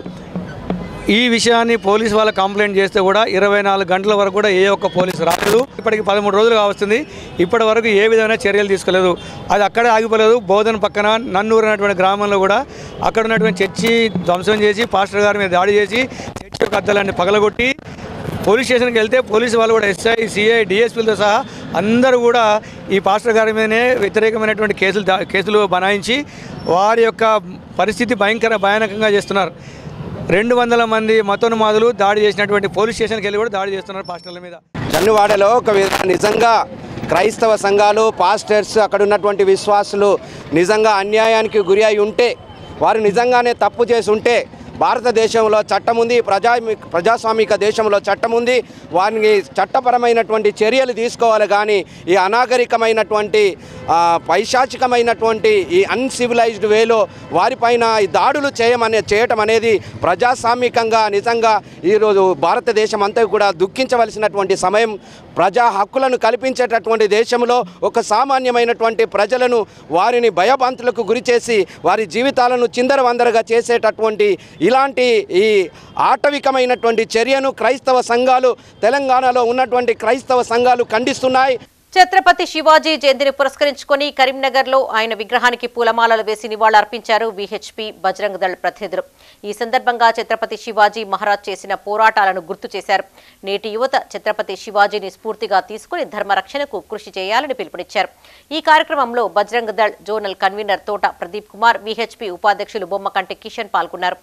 ఈ విషయాన్ని పోలీసు వాళ్ళ కంప్లైంట్ చేస్తే కూడా ఇరవై నాలుగు గంటల వరకు కూడా ఏ ఒక్క పోలీసు రాలేదు ఇప్పటికి పదమూడు రోజులు కావస్తుంది ఇప్పటి వరకు ఏ విధమైన చర్యలు తీసుకోలేదు అది అక్కడే ఆగిపోలేదు బోధన పక్కన నన్నూరు అనేటువంటి గ్రామంలో కూడా అక్కడ ఉన్నటువంటి చర్చి ధ్వంసం చేసి పాస్టర్ గారి మీద దాడి చేసి చర్చి యొక్క అద్దాలన్నీ పగలగొట్టి పోలీస్ స్టేషన్కి వెళ్తే పోలీసు వాళ్ళు కూడా ఎస్ఐ సిఐ డిఎస్పీలతో సహా అందరూ కూడా ఈ పాస్టర్ గారి మీదనే వ్యతిరేకమైనటువంటి కేసులు దా- కేసులు బనాయించి వారి యొక్క పరిస్థితి భయంకర భయానకంగా చేస్తున్నారు రెండు వందల మంది మతోన్మాదులు దాడి చేసినటువంటి పోలీస్ స్టేషన్కి వెళ్ళి కూడా దాడి చేస్తున్నారు పాస్టర్ల మీద
జన్నువాడలో ఒక విధంగా నిజంగా క్రైస్తవ సంఘాలు పాస్టర్స్ అక్కడ ఉన్నటువంటి విశ్వాసులు నిజంగా అన్యాయానికి గురి అయి ఉంటే వారు నిజంగానే తప్పు చేసి ఉంటే భారతదేశంలో చట్టం ఉంది ప్రజా ప్రజాస్వామిక దేశంలో చట్టం ఉంది వారిని చట్టపరమైనటువంటి చర్యలు తీసుకోవాలి కానీ ఈ అనాగరికమైనటువంటి ఆ, పైశాచికమైనటువంటి ఈ అన్సివిలైజ్డ్ వేలో వారిపైన ఈ దాడులు చేయమనే చేయటం అనేది ప్రజాస్వామికంగా నిజంగా ఈరోజు భారతదేశం అంతా కూడా దుఃఖించవలసినటువంటి సమయం ప్రజా హక్కులను కల్పించేటటువంటి దేశంలో ఒక సామాన్యమైనటువంటి ప్రజలను వారిని భయభ్రాంతులకు గురి చేసి వారి జీవితాలను చిందరవందరగా చేసేటటువంటి ఇలాంటి ఈ ఆటవికమైనటువంటి చర్యను క్రైస్తవ సంఘాలు తెలంగాణలో ఉన్నటువంటి క్రైస్తవ సంఘాలు ఖండిస్తున్నాయి
ఛత్రపతి శివాజీ జయంతిని పురస్కరించుకొని కరీంనగర్లో ఆయన విగ్రహానికి పూలమాలలు వేసి నివాళులర్పించారు విహెచ్పి బజరంగ దళ్ ప్రతినిధులు ఈ సందర్భంగా ఛత్రపతి శివాజీ మహారాజ్ చేసిన పోరాటాలను గుర్తు చేశారు నేటి యువత ఛత్రపతి శివాజీని స్ఫూర్తిగా తీసుకుని ధర్మరక్షణకు కృషి చేయాలని పిలుపునిచ్చారు ఈ కార్యక్రమంలో బజరంగ దళ్ జోనల్ కన్వీనర్ తోట ప్రదీప్ కుమార్ విహెచ్పి ఉపాధ్యక్షులు బొమ్మకంటి కిషన్ పాల్గొన్నారు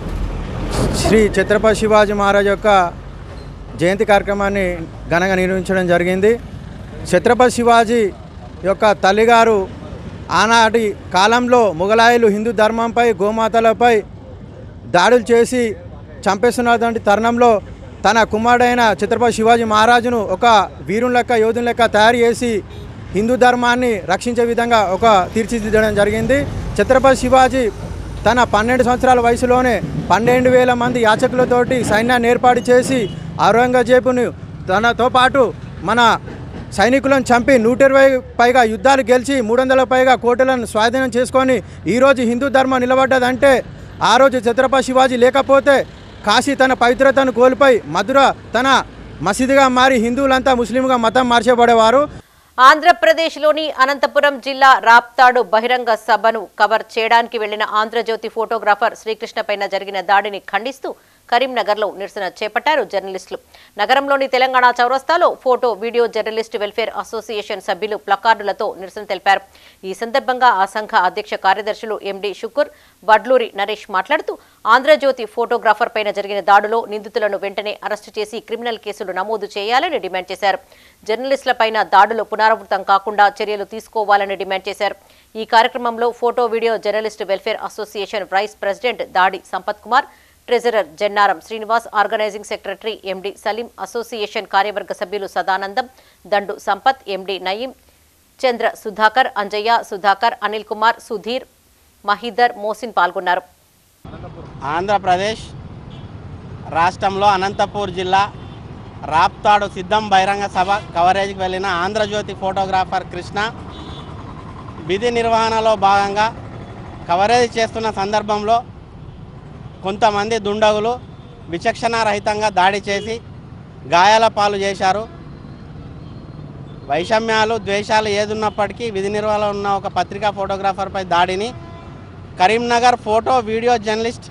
శ్రీ ఛత్రపతి శివాజీ మహారాజ్ యొక్క జయంతి కార్యక్రమాన్ని ఘనంగా నిర్వహించడం జరిగింది ఛత్రపతి శివాజీ యొక్క తల్లిగారు ఆనాటి కాలంలో ముగలాయులు హిందూ ధర్మంపై గోమాతలపై దాడులు చేసి చంపేస్తున్నటువంటి తరుణంలో తన కుమారుడైన ఛత్రపతి శివాజీ మహారాజును ఒక వీరుని లెక్క యోధుని లెక్క తయారు చేసి హిందూ ధర్మాన్ని రక్షించే విధంగా ఒక తీర్చిదిద్దడం జరిగింది ఛత్రపతి శివాజీ తన పన్నెండు సంవత్సరాల వయసులోనే పన్నెండు వేల మంది యాచకులతోటి సైన్యాన్ని ఏర్పాటు చేసి ఔరంగజేబును తనతో పాటు మన సైనికులను చంపి నూట ఇరవై పైగా యుద్ధాలు గెలిచి మూడు వందల పైగా కోటలను స్వాధీనం చేసుకొని ఈరోజు హిందూ ధర్మం నిలబడ్డదంటే ఆ రోజు ఛత్రపతి శివాజీ లేకపోతే కాశీ తన పవిత్రతను కోల్పోయి మధుర తన మసీదుగా మారి హిందువులంతా ముస్లింగా మతం మార్చబడేవారు
ఆంధ్రప్రదేశ్లోని అనంతపురం జిల్లా రాప్తాడు బహిరంగ సభను కవర్ చేయడానికి వెళ్లిన ఆంధ్రజ్యోతి ఫోటోగ్రాఫర్ శ్రీకృష్ణ పైన జరిగిన దాడిని ఖండిస్తూ కరీంనగర్లో నిరసన చేపట్టారు జర్నలిస్టులు నగరంలోని తెలంగాణ చౌరస్తాలో photo video journalist welfare association సభ్యులు ప్లకార్డులతో నిరసన తెలిపారు ఈ సందర్భంగా ఆ సంఘ అధ్యక్ష కార్యదర్శులు ఎండి షుకుర్ వడ్లూరి నరేష్ మాట్లాడుతూ ఆంధ్రజ్యోతి ఫోటోగ్రాఫర్ పైన జరిగిన దాడిలో నిందితులను వెంటనే అరెస్టు చేసి క్రిమినల్ కేసులు నమోదు చేయాలని డిమాండ్ చేశారు జర్నలిస్టులపైన దాడులు పునరావృతం కాకుండా చర్యలు తీసుకోవాలని డిమాండ్ చేశారు ఈ కార్యక్రమంలో photo video journalist welfare association vice president Dadi Sampath Kumar treasurer Jannaram Srinivas organising secretary MD Saleem association కార్యవర్గ సభ్యులు సదానందం దండు సంపత్ ఎండి నయీం చంద్ర సుధాకర్ అంజయ్య సుధాకర్ అనిల్ కుమార్ సుధీర్ మహిదర్ మోసిన్ పాల్గొన్నారు
ఆంధ్రప్రదేశ్ రాష్ట్రంలో అనంతపూర్ జిల్లా రాప్తాడు సిద్ధం బహిరంగ సభ కవరేజ్కి వెళ్ళిన ఆంధ్రజ్యోతి ఫోటోగ్రాఫర్ కృష్ణ విధి నిర్వహణలో భాగంగా కవరేజ్ చేస్తున్న సందర్భంలో కొంతమంది దుండగులు విచక్షణారహితంగా దాడి చేసి గాయాల పాలు చేశారు వైషమ్యాలు ద్వేషాలు ఏదున్నప్పటికీ విధి నిర్వహణలో ఉన్న ఒక పత్రికా ఫోటోగ్రాఫర్పై దాడిని Karimnagar photo video journalist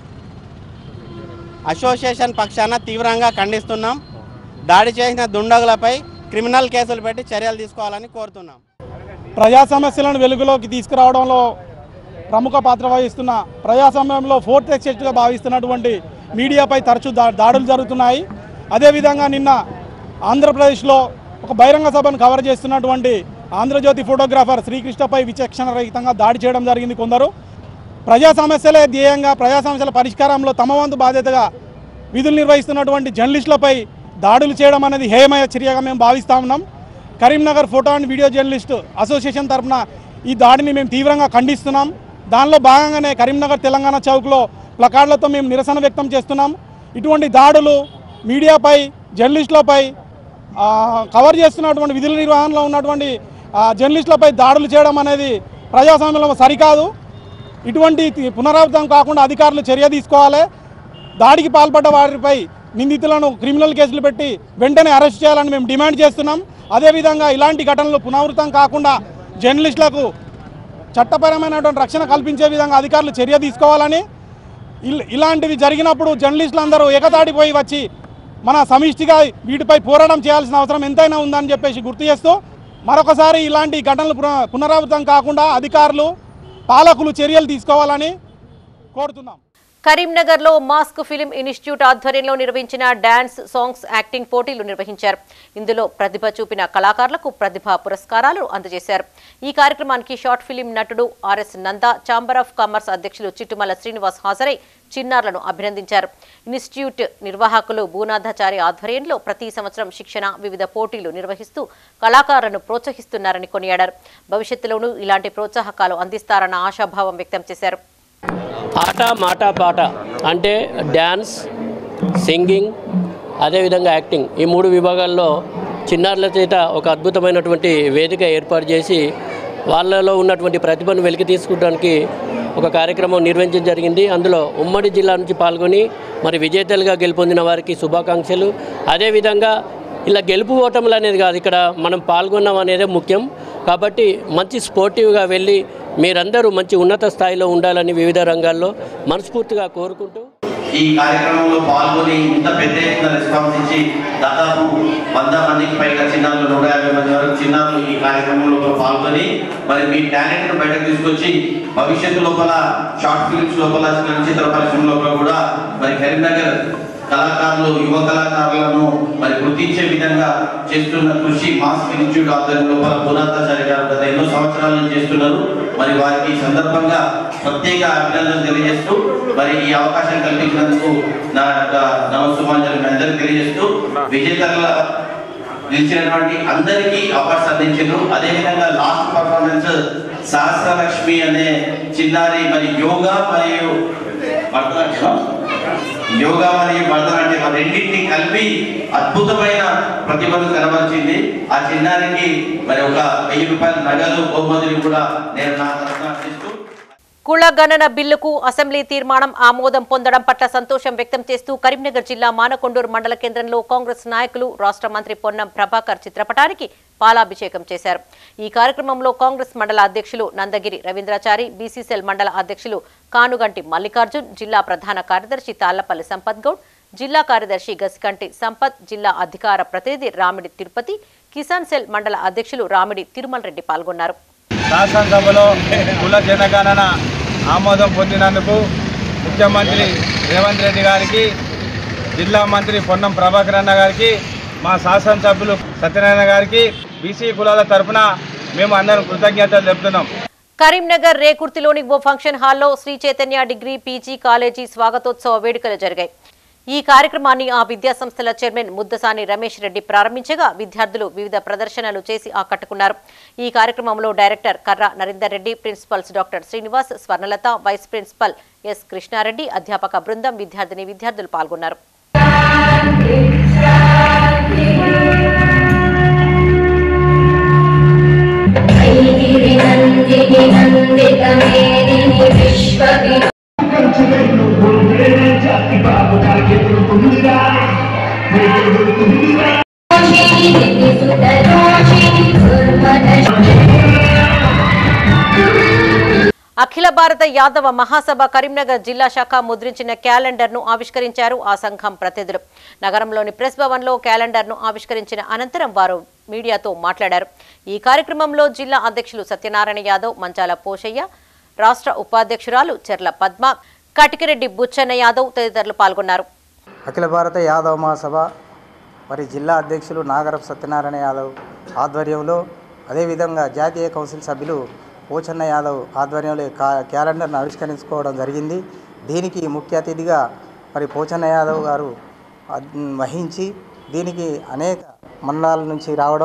association పక్షాన తీవ్రంగా ఖండిస్తున్నాం దాడి చేసిన దుండగులపై క్రిమినల్ కేసులు పెట్టి చర్యలు తీసుకోవాలని కోరుతున్నాం
ప్రజా సమస్యలను వెలుగులోకి తీసుకురావడంలో ప్రముఖ పాత్ర వహిస్తున్న ప్రజాస్వామ్యంలో ఫోర్త్ ఎక్సెట్గా భావిస్తున్నటువంటి మీడియాపై తరచూ దా దాడులు జరుగుతున్నాయి అదేవిధంగా నిన్న ఆంధ్రప్రదేశ్లో ఒక బహిరంగ సభను కవర్ చేస్తున్నటువంటి ఆంధ్రజ్యోతి ఫోటోగ్రాఫర్ శ్రీకృష్ణపై విచక్షణ రహితంగా దాడి చేయడం జరిగింది కొందరు ప్రజా సమస్యలే ధ్యేయంగా ప్రజా సమస్యల పరిష్కారంలో తమ వంతు బాధ్యతగా విధులు నిర్వహిస్తున్నటువంటి జర్నలిస్టులపై దాడులు చేయడం అనేది హేయమయ చర్యగా మేము భావిస్తా ఉన్నాం Karimnagar photo and video journalist association తరఫున ఈ దాడిని మేము తీవ్రంగా ఖండిస్తున్నాం దానిలో భాగంగానే కరీంనగర్ తెలంగాణ చౌక్లో ప్లకార్డులతో మేము నిరసన వ్యక్తం చేస్తున్నాం ఇటువంటి దాడులు మీడియాపై జర్నలిస్టులపై ఆ, కవర్ చేస్తున్నటువంటి విధుల నిర్వహణలో ఉన్నటువంటి ఆ, జర్నలిస్టులపై దాడులు చేయడం అనేది ప్రజాస్వామ్యంలో సరికాదు ఇటువంటి తి- పునరావృతం కాకుండా అధికారులు చర్య తీసుకోవాలి దాడికి పాల్పడ్డ వారిపై నిందితులను క్రిమినల్ కేసులు పెట్టి వెంటనే అరెస్ట్ చేయాలని మేము డిమాండ్ చేస్తున్నాం అదేవిధంగా ఇలాంటి ఘటనలు పునరావృతం కాకుండా జర్నలిస్టులకు చట్టపరమైనటువంటి రక్షణ కల్పించే విధంగా అధికారులు చర్య తీసుకోవాలని ఇల్- ఇలాంటివి జరిగినప్పుడు జర్నలిస్టులు అందరూ ఏకతాటిపోయి వచ్చి మన సమిష్టిగా వీటిపై పోరాటం చేయాల్సిన అవసరం ఎంతైనా ఉందని చెప్పేసి గుర్తు చేస్తూ మరొకసారి ఇలాంటి ఘటనలు పున- పునరావృతం కాకుండా అధికారులు పాలకులు చర్యలు తీసుకోవాలని కోరుతున్నాం
కరీంనగర్లో మాస్క్ ఫిలిం ఇన్స్టిట్యూట్ ఆధ్వర్యంలో నిర్వహించిన డాన్స్ సాంగ్స్ యాక్టింగ్ పోటీలు నిర్వహించారు ఇందులో ప్రతిభ చూపిన కళాకారులకు ప్రతిభా పురస్కారాలు అందజేశారు ఈ కార్యక్రమానికి షార్ట్ ఫిలిం నటుడు RS Nanda chamber of commerce అధ్యక్షులు చిట్టుమల శ్రీనివాస్ హాజరై చిన్నారులను అభినందించారు ఇన్స్టిట్యూట్ నిర్వాహకులు భూనాథాచారి ఆధ్వర్యంలో ప్రతి సంవత్సరం శిక్షణ వివిధ పోటీలు నిర్వహిస్తూ కళాకారులను ప్రోత్సహిస్తున్నారని కొనియాడారు భవిష్యత్తులోనూ ఇలాంటి ప్రోత్సాహకాలు అందిస్తారన్న ఆశాభావం వ్యక్తం చేశారు
ఆట మాట పాట అంటే డ్యాన్స్ సింగింగ్ అదేవిధంగా యాక్టింగ్ ఈ మూడు విభాగాల్లో చిన్నారుల చేత ఒక అద్భుతమైనటువంటి వేదిక ఏర్పాటు చేసి వాళ్ళలో ఉన్నటువంటి ప్రతిభను వెలికి తీసుకోవడానికి ఒక కార్యక్రమం నిర్వహించడం జరిగింది అందులో ఉమ్మడి జిల్లా నుంచి పాల్గొని మరి విజేతలుగా గెలుపొందిన వారికి శుభాకాంక్షలు అదేవిధంగా ఇలా గెలుపు ఓటములు అనేది కాదు ఇక్కడ మనం పాల్గొన్నాం అనేదే ముఖ్యం కాబట్టి మంచి స్పోర్టివ్గా వెళ్ళి మీరందరూ మంచి ఉన్నత స్థాయిలో ఉండాలని వివిధ రంగాల్లో మనస్ఫూర్తిగా కోరుకుంటూ
ఈ కార్యక్రమంలో పాల్గొని ఇంత పెద్ద ఎత్తున రెస్పాన్స్ ఇచ్చి దాదాపు వంద మందికి పైగా చిన్నారులు నూట యాభై మంది వరకు చిన్నారులు ఈ కార్యక్రమంలో పాల్గొని మరి మీ టాలెంట్ ను బయటకు తీసుకొచ్చి భవిష్యత్తు లోపల షార్ట్ ఫిల్మ్స్ లోపల చలనచిత్ర పరిశ్రమ లోపల కూడా మరి కరీంనగర్ కళాకారులు యువ కళాకారులను మరి గుర్తించే విధంగా చేస్తున్న కృషి మాస్ ఇన్స్టిట్యూట్ ఆధ్వర్యం లోపల పునాదాచారి గారు గత ఎన్నో సంవత్సరాల నుంచి చేస్తున్నారు మరి వారికి ఈ సందర్భంగా ప్రత్యేక అభినందనలు తెలియజేస్తూ మరి ఈ అవకాశం కల్పించినందుకు నా యొక్క నమస్సుమాంజలి మీ అందరికీ తెలియజేస్తూ విజేతల నిలిచినటువంటి అందరికీ అవార్డ్స్ అందించారు అదేవిధంగా లాస్ట్ పర్ఫార్మెన్స్ సహస్రలక్ష్మి అనే చిన్నారి మరి యోగా మరియు భరతనాట్యం యోగా మరియు భరతనాట్యం ఆ రెండింటిని కలిపి అద్భుతమైన ప్రతిభను కనబరిచింది ఆ చిన్నారికి మరి ఒక వెయ్యి రూపాయల నగలు బహుమతులు కూడా నేను నా తరఫున అందిస్తూ
కులగణన బిల్లుకు అసెంబ్లీ తీర్మానం ఆమోదం పొందడం పట్ల సంతోషం వ్యక్తం చేస్తూ కరీంనగర్ జిల్లా మానకొండూరు మండల కేంద్రంలో కాంగ్రెస్ నాయకులు రాష్ట్ర మంత్రి పొన్నం ప్రభాకర్ చిత్రపటానికి పాలాభిషేకం చేశారు ఈ కార్యక్రమంలో కాంగ్రెస్ మండల అధ్యక్షులు నందగిరి రవీంద్రాచారి బీసీసీఎల్ మండల అధ్యక్షులు కానుగంటి మల్లికార్జున్ జిల్లా ప్రధాన కార్యదర్శి తాళ్లపల్లి సంపత్ గౌడ్ జిల్లా కార్యదర్శి గసికంటి సంపత్ జిల్లా అధికార ప్రతినిధి రామిడి తిరుపతి కిసాన్ సెల్ మండల అధ్యక్షులు రామిడి తిరుమల్ రెడ్డి పాల్గొన్నారు
శాసనసభలో కుల జనగణన ఆమోదం పొందినందుకు ముఖ్యమంత్రి రేవంత్ రెడ్డి గారికి జిల్లా మంత్రి పొన్నం ప్రభాకర్ అన్న గారికి మా శాసనసభ్యులు సత్యనారాయణ గారికి బీసీ కులాల తరఫున మేము అందరం కృతజ్ఞతలు చెప్తున్నాం
కరీంనగర్ రేకుర్తిలోని ఓ ఫంక్షన్ హాల్లో Shri Chaitanya degree PG college స్వాగతోత్సవ వేడుకలు జరిగాయి ఈ కార్యక్రమాన్ని ఆ విద్యాసంస్థల చైర్మన్ ముద్దసాని రమేష్ రెడ్డి ప్రారంభించగా విద్యార్థులు వివిధ ప్రదర్శనలు చేసి ఆకట్టుకున్నారు ఈ కార్యక్రమంలో director Karra Narender Reddy principals doctor Srinivas Swarnalatha vice principal S Krishna Reddy అధ్యాపక బృందం విద్యార్థిని విద్యార్థులు పాల్గొన్నారు అఖిల భారత యాదవ మహాసభ కరీంనగర్ జిల్లా శాఖ ముద్రించిన క్యాలెండర్ ను ఆవిష్కరించారు ఆ సంఘం ప్రతినిధులు నగరంలోని ప్రెస్ భవన్ లో క్యాలెండర్ ను ఆవిష్కరించిన అనంతరం వారు మీడియాతో మాట్లాడారు ఈ కార్యక్రమంలో జిల్లా అధ్యక్షులు సత్యనారాయణ యాదవ్ మంచాల పోషయ్య రాష్ట్ర ఉపాధ్యక్షురాలు చెర్ల పద్మ కటికిరెడ్డి బుచ్చన్న యాదవ్ తదితరులు పాల్గొన్నారు
అఖిల భారత యాదవ మహాసభ మరి జిల్లా అధ్యక్షులు నాగరపు సత్యనారాయణ యాదవ్ ఆధ్వర్యంలో అదేవిధంగా జాతీయ కౌన్సిల్ సభ్యులు పోచన్న యాదవ్ ఆధ్వర్యంలో ఈ కా క్యాలెండర్ను ఆవిష్కరించుకోవడం జరిగింది దీనికి ముఖ్య అతిథిగా మరి పోచన్న యాదవ్ గారు అద్- వహించి దీనికి అనేక మండలాల నుంచి రావడం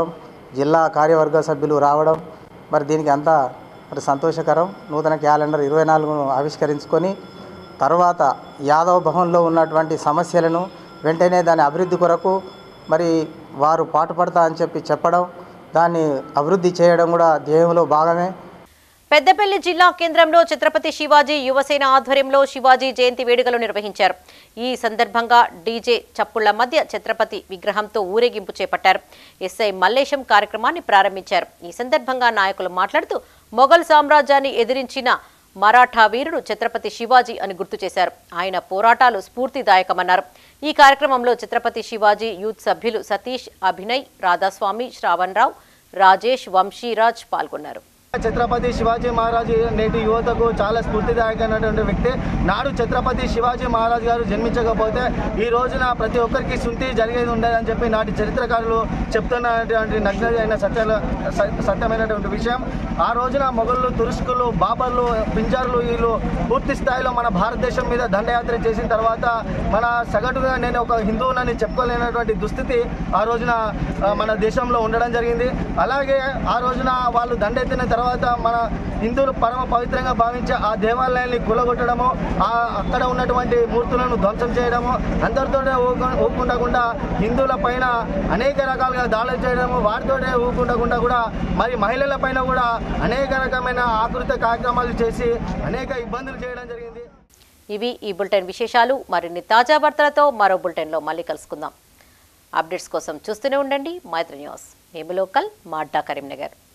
జిల్లా కార్యవర్గ సభ్యులు రావడం మరి దీనికి అంతా మరి సంతోషకరం నూతన క్యాలెండర్ ఇరవై నాలుగును ఆవిష్కరించుకొని తర్వాత యాదవ్ భవన్లో ఉన్నటువంటి సమస్యలను వెంటనే దాని అభివృద్ధి కొరకు మరి వారు పాటుపడతా అని చెప్పి చెప్పడం దాన్ని అభివృద్ధి చేయడం కూడా ధ్యేయంలో భాగమే
పెద్దపల్లి జిల్లా కేంద్రంలో ఛత్రపతి శివాజీ యువసేన ఆధ్వర్యంలో శివాజీ జయంతి వేడుకలు నిర్వహించారు ఈ సందర్భంగా డీజే చప్పుళ్ల మధ్య ఛత్రపతి విగ్రహంతో ఊరేగింపు చేపట్టారు ఎస్ఐ మల్లేశం కార్యక్రమాన్ని ప్రారంభించారు ఈ సందర్భంగా నాయకులు మాట్లాడుతూ మొఘల్ సామ్రాజ్యాన్ని ఎదిరించిన మరాఠా వీరుడు ఛత్రపతి శివాజీ అని గుర్తు చేశారు ఆయన పోరాటాలు స్ఫూర్తిదాయకమన్నారు ఈ కార్యక్రమంలో ఛత్రపతి శివాజీ యూత్ సభ్యులు సతీష్ అభినయ్ రాధాస్వామి శ్రావణ్ రావు రాజేష్ వంశీరాజ్ పాల్గొన్నారు
ఛత్రపతి శివాజీ మహారాజు నేటి యువతకు చాలా స్ఫూర్తిదాయకమైనటువంటి వ్యక్తి నాడు ఛత్రపతి శివాజీ మహారాజు గారు జన్మించకపోతే ఈ రోజున ప్రతి ఒక్కరికి శుంఠి జరిగేది ఉండేదని చెప్పి నాటి చరిత్రకారులు చెప్తున్నటువంటి నగ్న అయిన సత్య సత్యమైనటువంటి విషయం ఆ రోజున మొఘళ్ళు తురుష్కులు బాబర్లు పింజార్లు వీళ్ళు పూర్తి స్థాయిలో మన భారతదేశం మీద దండయాత్ర చేసిన తర్వాత మన సగటుగా నేను ఒక హిందువునని చెప్పుకోలేనటువంటి దుస్థితి ఆ రోజున ఆ, మన దేశంలో ఉండడం జరిగింది అలాగే ఆ రోజున వాళ్ళు దండెత్తిన తర్వాత మన హిందువులు పరమ పవిత్రంగా భావించే ఆ దేవాలయాన్ని కూలగొట్టడము ఆ అక్కడ ఉన్నటువంటి మూర్తులను ధ్వంసం చేయడము అందరితోనే ఊకు- ఊకుండకుండా హిందువుల పైన అనేక రకాలుగా దాడులు చేయడము వారితోనే ఊకుండకుండా కూడా మరి మహిళల పైన కూడా అనేక రకమైన ఆకృత కార్యక్రమాలు చేసి అనేక ఇబ్బందులు చేయడం జరిగింది
ఇవి ఈ బులెటిన్ విశేషాలు మరిన్ని తాజా వార్తలతో మరో బులెటిన్లో మళ్ళీ కలుసుకుందాం అప్డేట్స్ కోసం చూస్తూనే ఉండండి మైత్రి న్యూస్ మేము లోకల్ మాడ్డా కరీంనగర్